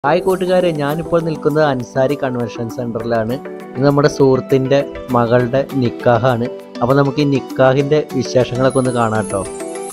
hi കൂട്ടുകാരെ ഞാനിപ്പോൾ നിൽക്കുന്നത് അൻസാരി കൺവെൻഷൻ സെന്ററിലാണ് ഇത് നമ്മുടെ സുഹൃത്തിൻ്റെ മകളുടെ നിക്കാഹാണ് അപ്പോൾ നമുക്ക് ഈ നിക്കാഹിൻ്റെ വിശേഷങ്ങളൊക്കെ ഒന്ന് കാണാം കേട്ടോ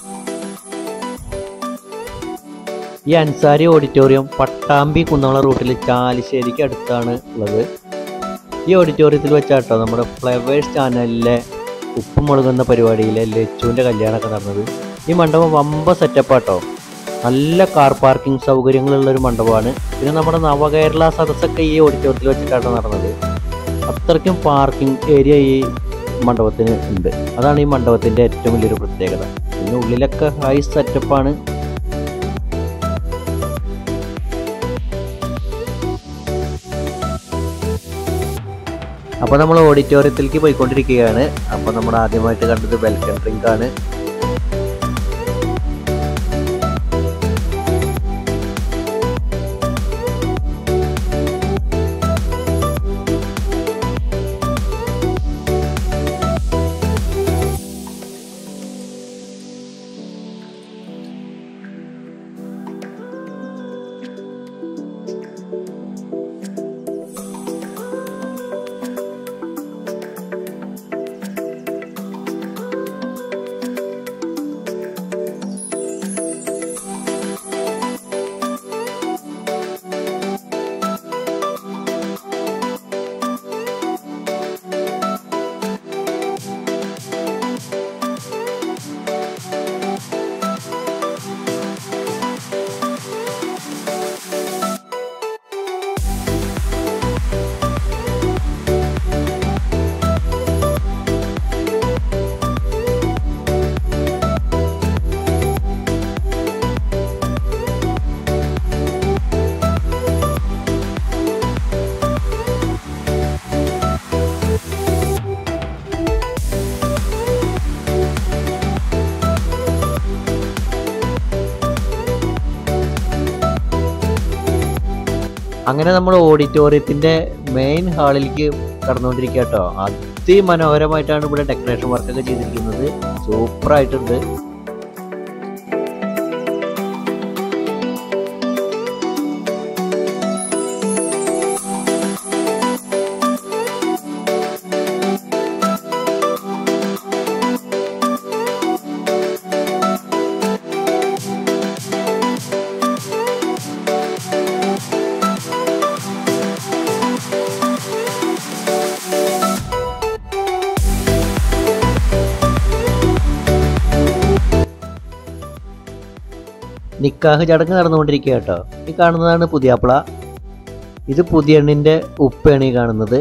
ഈ അൻസാരി ഓഡിറ്റോറിയം പട്ടാമ്പി കുന്നംകുളം റൂട്ടിൽ ചാലിശ്ശേരിക്ക് അടുത്താണ് ഉള്ളത് ഈ ഓഡിറ്റോറിയത്തിൽ വെച്ചാട്ടോ നമ്മുടെ ഫ്ലവേഴ്സ് ചാനലിലെ ഉപ്പും മുളകുന്ന പരിപാടിയിലെ ലച്ചുവിൻ്റെ കല്യാണമൊക്കെ നടന്നത് ഈ മണ്ഡപം വമ്പ സെറ്റപ്പാട്ടോ നല്ല കാർ പാർക്കിംഗ് സൗകര്യങ്ങളുള്ള ഒരു മണ്ഡപമാണ് പിന്നെ നമ്മുടെ നവകേരള സദസ്സൊക്കെ ഈ ഓഡിറ്റോറിയത്തിൽ വെച്ചിട്ടാണ് നടന്നത് അത്രയ്ക്കും പാർക്കിംഗ് ഏരിയ ഈ മണ്ഡപത്തിന് ഉണ്ട് അതാണ് ഈ മണ്ഡപത്തിൻ്റെ ഏറ്റവും വലിയൊരു പ്രത്യേകത പിന്നെ ഉള്ളിലൊക്കെ ഹൈ സെറ്റപ്പാണ് അപ്പോൾ നമ്മൾ ഓഡിറ്റോറിയത്തിലേക്ക് പോയിക്കൊണ്ടിരിക്കുകയാണ് അപ്പോൾ നമ്മൾ ആദ്യമായിട്ട് കണ്ടത് വെൽക്കം ഡ്രിങ്ക് ആണ് അങ്ങനെ നമ്മൾ ഓഡിറ്റോറിയത്തിന്റെ മെയിൻ ഹാളിലേക്ക് കടന്നുകൊണ്ടിരിക്കുക കേട്ടോ അതിമനോഹരമായിട്ടാണ് ഇവിടെ ഡെക്കറേഷൻ വർക്കൊക്കെ ചെയ്തിരിക്കുന്നത് സൂപ്പർ ആയിട്ടുണ്ട് നിക്കാഹ് ചടങ്ങ് നടന്നുകൊണ്ടിരിക്കുക കേട്ടോ ഈ കാണുന്നതാണ് പുതിയാപ്പിള ഇത് പുതിയണ്ണിന്റെ ഉപ്പയാണ് ഈ കാണുന്നത്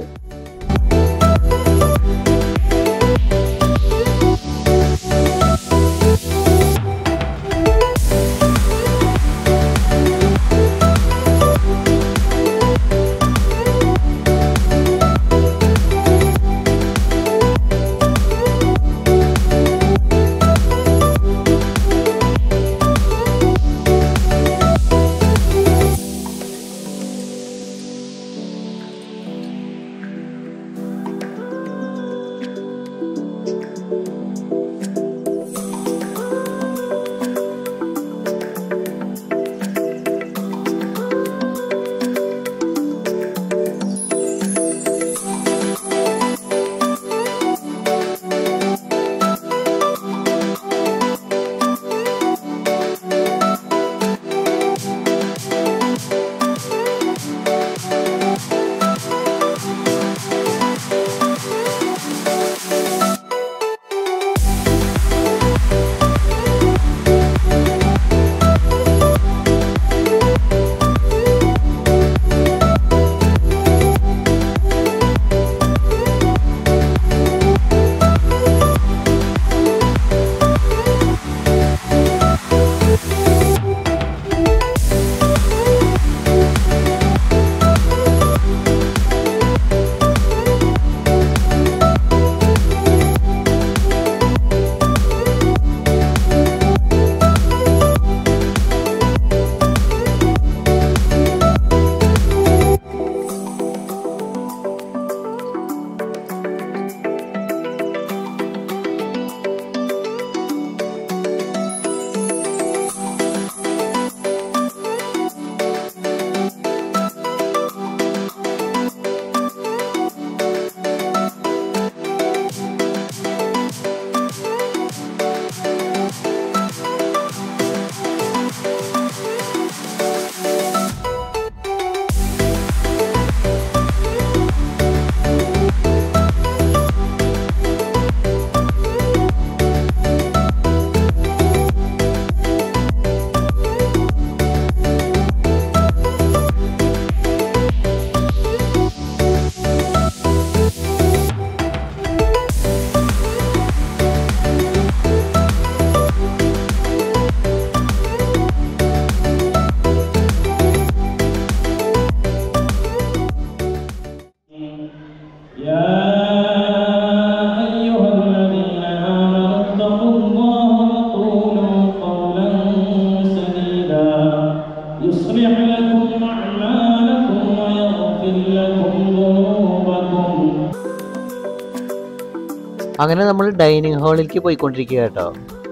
അങ്ങനെ നമ്മൾ ഡൈനിങ് ഹാളിലേക്ക് പോയിക്കൊണ്ടിരിക്കുക കേട്ടോ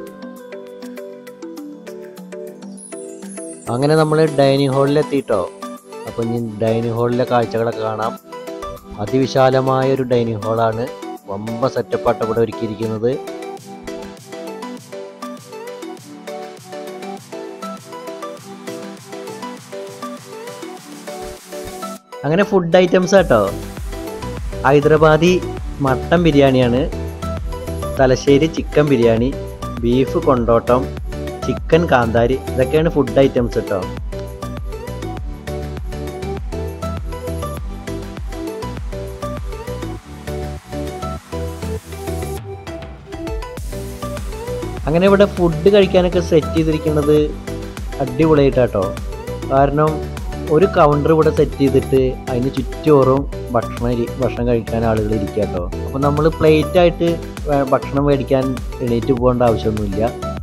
അങ്ങനെ നമ്മൾ ഡൈനിങ് ഹാളിൽ എത്തിയിട്ടോ അപ്പോൾ ഇനി ഡൈനിങ് ഹാളിലെ കാഴ്ചകളൊക്കെ കാണാം അതിവിശാലമായ ഒരു ഡൈനിങ് ഹാളാണ് വമ്പ സെറ്റപ്പാട്ട് ഇവിടെ ഒരുക്കിയിരിക്കുന്നത് അങ്ങനെ ഫുഡ് ഐറ്റംസ് കേട്ടോ ഹൈദരാബാദി മട്ടൻ ബിരിയാണിയാണ് തലശ്ശേരി ചിക്കൻ ബിരിയാണി ബീഫ് കൊണ്ടോട്ടം ചിക്കൻ കാന്താരി ഇതൊക്കെയാണ് ഫുഡ് ഐറ്റംസ് കേട്ടോ അങ്ങനെ ഇവിടെ ഫുഡ് കഴിക്കാനൊക്കെ സെറ്റ് ചെയ്തിരിക്കുന്നത് അടിപൊളിയായിട്ടാട്ടോ കാരണം ഒരു കൗണ്ടർ ഇവിടെ സെറ്റ് ചെയ്തിട്ട് അതിന് ചുറ്റോറും ഭക്ഷണം ഇരി- ഭക്ഷണം കഴിക്കാൻ ആളുകൾ ഇരിക്കുക കേട്ടോ അപ്പോൾ നമ്മൾ പ്ലേറ്റ് ആയിട്ട് വേ- ഭക്ഷണം മേടിക്കാൻ എണീറ്റ് പോകേണ്ട ആവശ്യമൊന്നുമില്ല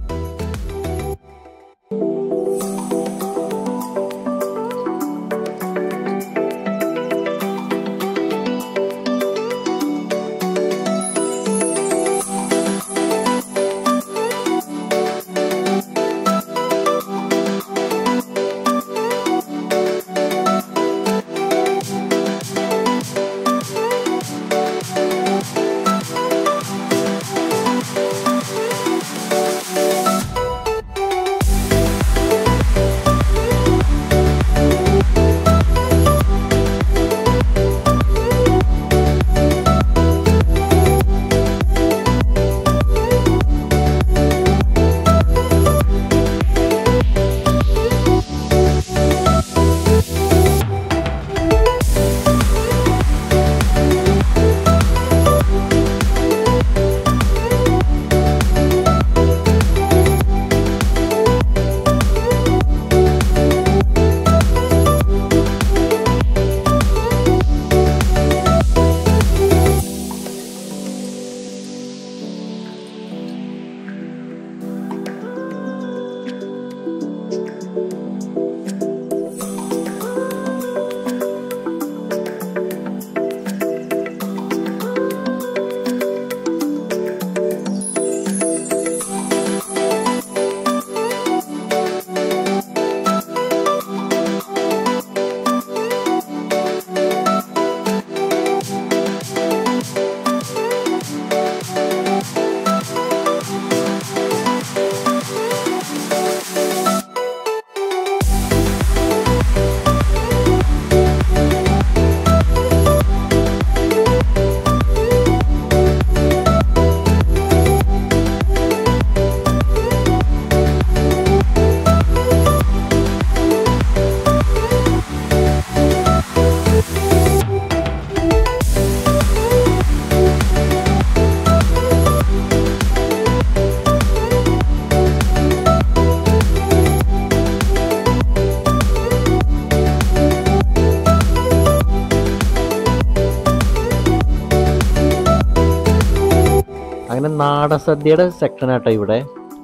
അങ്ങനെ നാടൻ സദ്യയുടെ സെക്ഷൻ ആട്ടോ ഇവിടെ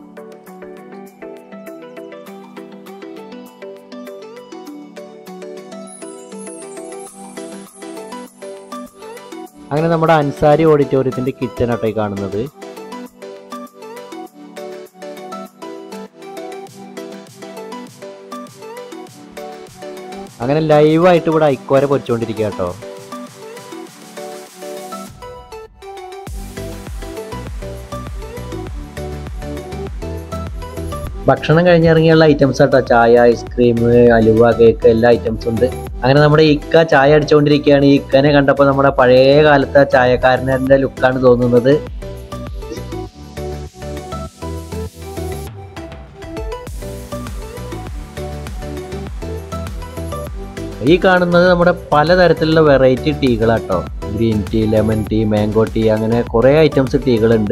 അങ്ങനെ നമ്മുടെ അൻസാരി ഓഡിറ്റോറിയത്തിന്റെ കിച്ചൺ ആട്ടോ ഈ കാണുന്നത് അങ്ങനെ ലൈവായിട്ട് ഇവിടെ ഐക്കോര പൊരിച്ചുകൊണ്ടിരിക്കുക കേട്ടോ ഭക്ഷണം കഴിഞ്ഞിറങ്ങിയുള്ള ഐറ്റംസ് ആട്ടോ ചായ ഐസ്ക്രീം അലുവ കേക്ക് എല്ലാ ഐറ്റംസും ഉണ്ട് അങ്ങനെ നമ്മുടെ ഇക്ക ചായ അടിച്ചുകൊണ്ടിരിക്കുകയാണ് ഈ ഇക്കനെ കണ്ടപ്പോൾ നമ്മുടെ പഴയ കാലത്തെ ചായക്കാരൻ്റെ ലുക്കാണ് തോന്നുന്നത് ഈ കാണുന്നത് നമ്മുടെ പലതരത്തിലുള്ള വെറൈറ്റി ടീകളാട്ടോ green tea lemon tea mango tea അങ്ങനെ കുറേ ഐറ്റംസ് ടീകളുണ്ട്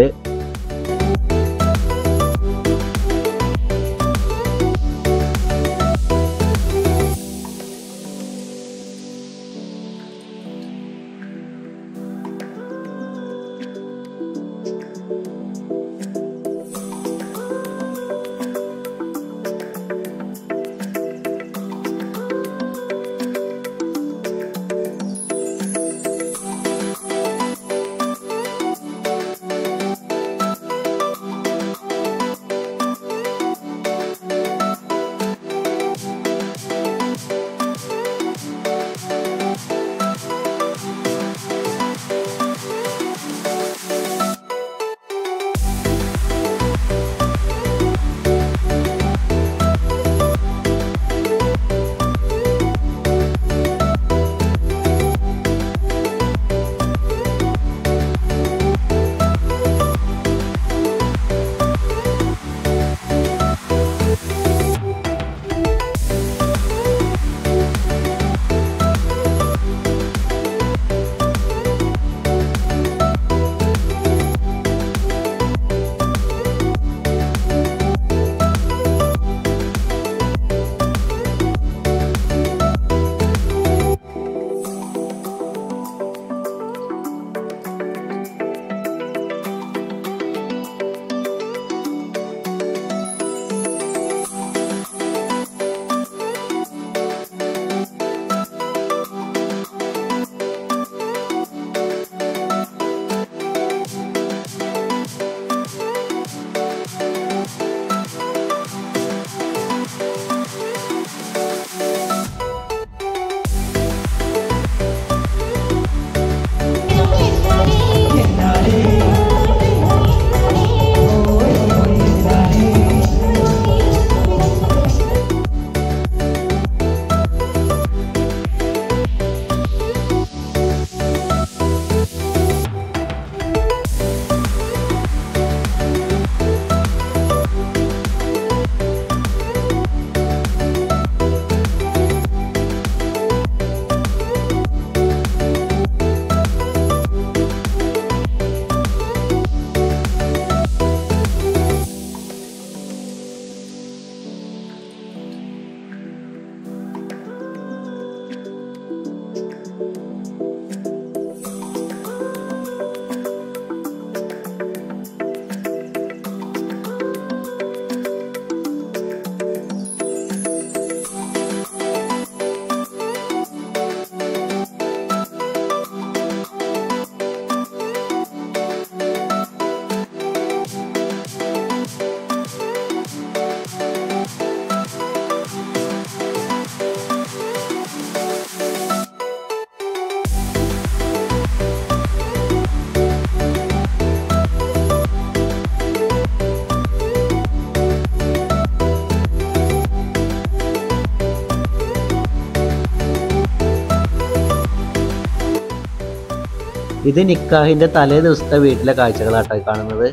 ഇത് നിക്കാഹിൻ്റെ തലേ ദിവസത്തെ വീട്ടിലെ കാഴ്ചകളാട്ടോ ഈ കാണുന്നത്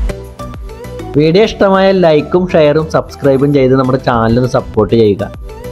വീഡിയോ ഇഷ്ടമായ ലൈക്കും ഷെയറും സബ്സ്ക്രൈബും ചെയ്ത് നമ്മുടെ ചാനലൊന്ന് സപ്പോർട്ട് ചെയ്യുക